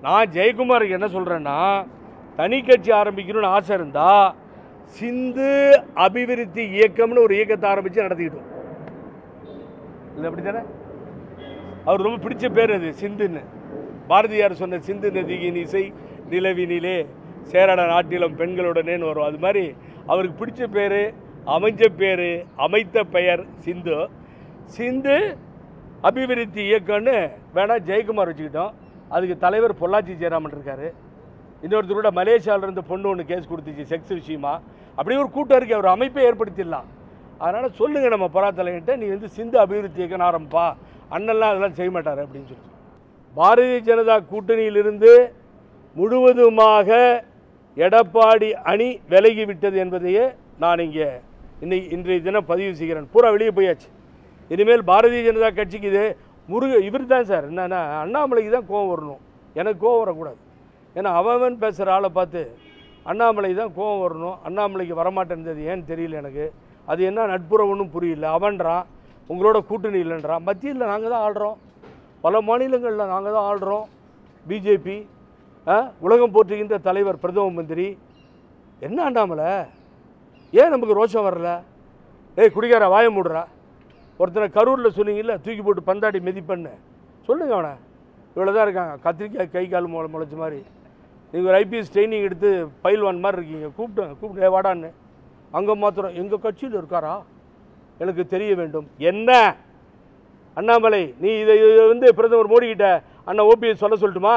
நான் ஜெயக்குமாருக்கு என்ன சொல்கிறேன்னா தனி கட்சி ஆரம்பிக்கணும்னு ஆசை இருந்தால் சிந்து அபிவிருத்தி இயக்கம்னு ஒரு இயக்கத்தை ஆரம்பித்து நடத்திக்கிட்டோம் இல்லை அப்படி தானே அவர் ரொம்ப பிடிச்ச பேர் அது சிந்துன்னு பாரதியார் சொன்ன சிந்து நதியின் இசை நிலவினிலே சேரட நாட்டிலம் பெண்களுடனேன்னு வரும் அது மாதிரி அவருக்கு பிடிச்ச பேர் அமைஞ்ச பேர் அமைத்த பெயர் சிந்து சிந்து அபிவிருத்தி இயக்கம்னு வேணா ஜெயக்குமார் வச்சுக்கிட்டோம் அதுக்கு தலைவர் பொள்ளாச்சி ஜெயராமன் இருக்காரு இன்னொருத்தர் கூட மலேசியாவில இருந்து பொண்ணு ஒன்று கேஸ் கொடுத்துச்சு செக்ஸ் விஷயமா அப்படியே ஒரு கூட்டம் இருக்கு ஒரு அமைப்பை ஏற்படுத்திடலாம் அதனால் சொல்லுங்கள் நம்ம பராத்தலைகிட்ட நீ வந்து சிந்து அபிவிருத்தி இயக்கம் ஆரம்பிப்பா அண்ணன்லாம் அதெல்லாம் செய்ய மாட்டார் அப்படின்னு சொல்லி பாரதிய ஜனதா கூட்டணியிலிருந்து முழுவதுமாக எடப்பாடி அணி விலகி விட்டது என்பதையே நான் இங்கே இன்னை இன்றைய தினம் பதிவு செய்கிறேன் பூரா வெளியே போயாச்சு இனிமேல் பாரதிய ஜனதா கட்சிக்கு இது முருக இவர் தான் சார் என்னன்னா அண்ணாமலைக்கு தான் கோவம் வரணும் எனக்கு கோவம் வரக்கூடாது ஏன்னா அவன் பேசுகிற ஆளை பார்த்து அண்ணாமலை தான் கோவம் வரணும் அண்ணாமலைக்கு வரமாட்டேன்றது ஏன்னு தெரியல எனக்கு அது என்ன நட்புறவுன்னு புரியல அவன்றான் உங்களோட கூட்டணி இல்லைன்றான் மத்தியில் நாங்கள் தான் ஆடுறோம் பல மாநிலங்களில் நாங்கள் தான் ஆடுறோம் பிஜேபி உலகம் போற்றுகின்ற தலைவர் பிரதம மந்திரி என்ன அண்ணாமலை ஏன் நமக்கு ரோஷம் வரல ஏய் குடிகார வாய மூடுறா ஒருத்தனை கரூரில் சொன்னீங்கல்ல தூக்கி போட்டு பந்தாடி மிதிப்பண்ணு சொல்லுங்க அவனை இவ்வளோ தான் இருக்காங்க கத்திரிக்காய் கை கால் முளை முளைச்ச மாதிரி நீங்கள் ஒரு ஐபிஎஸ் ட்ரைனிங் எடுத்து பயில்வான் மாதிரி இருக்கீங்க கூப்பிட்டு கூப்பிட்டு "ஏய், வாடான்னு அங்கே மாத்திரம் எங்கள் கட்சியில் இருக்காரா எனக்கு தெரிய வேண்டும் என்ன அண்ணாமலை நீ இதை இதை வந்து பிரதமர் மோடி கிட்ட அண்ணா ஓபிஎஸ் சொல்ல சொல்லட்டுமா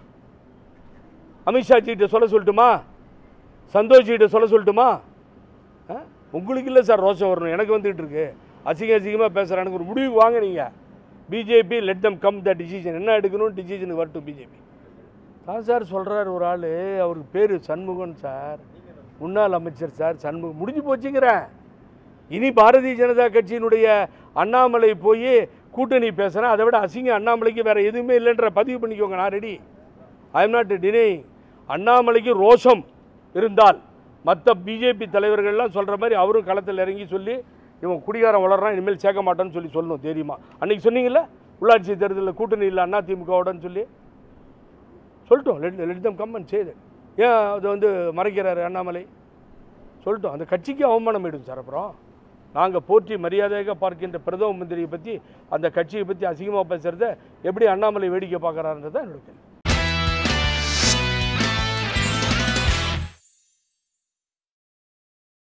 அமித்ஷாஜி கிட்ட சொல்ல சொல்லட்டுமா சந்தோஷ் கிட்ட சொல்ல சொல்லட்டுமா ஆ? உங்களுக்கு இல்லை சார் ரோஷம் வரணும் எனக்கு வந்துகிட்டு இருக்கு அசிங்க அசிங்கமாக பேசுகிறேன் எனக்கு ஒரு முடிவுக்கு வாங்க நீங்கள் BJP let them come the decision என்ன எடுக்கணும் டிசிஷனுக்கு வரட்டும் பிஜேபி தான் சார் சொல்கிறார் ஒரு ஆள் அவருக்கு பேர் சண்முகன் சார் முன்னாள் அமைச்சர் சார் சண்முகம் முடிஞ்சு போச்சுங்கிறேன் இனி பாரதிய ஜனதா கட்சியினுடைய அண்ணாமலை போய் கூட்டணி பேசுகிறேன் அதை விட அசிங்க அண்ணாமலைக்கு வேறு எதுவுமே இல்லைன்ற பதிவு பண்ணிக்கோங்க நான் ரெடி ஐ எம் நாட் டினை அண்ணாமலைக்கு ரோஷம் இருந்தால் மற்ற பிஜேபி தலைவர்கள்லாம் சொல்கிற மாதிரி அவரும் களத்தில் இறங்கி சொல்லி இவன் குடிகாரம் வளர்றான் இனிமேல் சேர்க்க மாட்டான்னு சொல்லி சொல்லணும் தெரியுமா அன்றைக்கி சொன்னீங்கல்ல உள்ளாட்சி தேர்தலில் கூட்டணி இல்லை அண்ணா திமுகவுடன் சொல்லி சொல்லட்டும் let let them come and செய்து ஏன் அதை வந்து மறைக்கிறாரு அண்ணாமலை சொல்லட்டும் அந்த கட்சிக்கு அவமானம் ஆயிடும் சார் அப்புறம் நாங்கள் போற்றி மரியாதையாக பார்க்கின்ற பிரதம மந்திரியை பற்றி அந்த கட்சியை பற்றி அசிங்கமாக பேசுகிறத எப்படி அண்ணாமலை வேடிக்கை பார்க்குறாருன்றது தான் என்னோட கேள்வி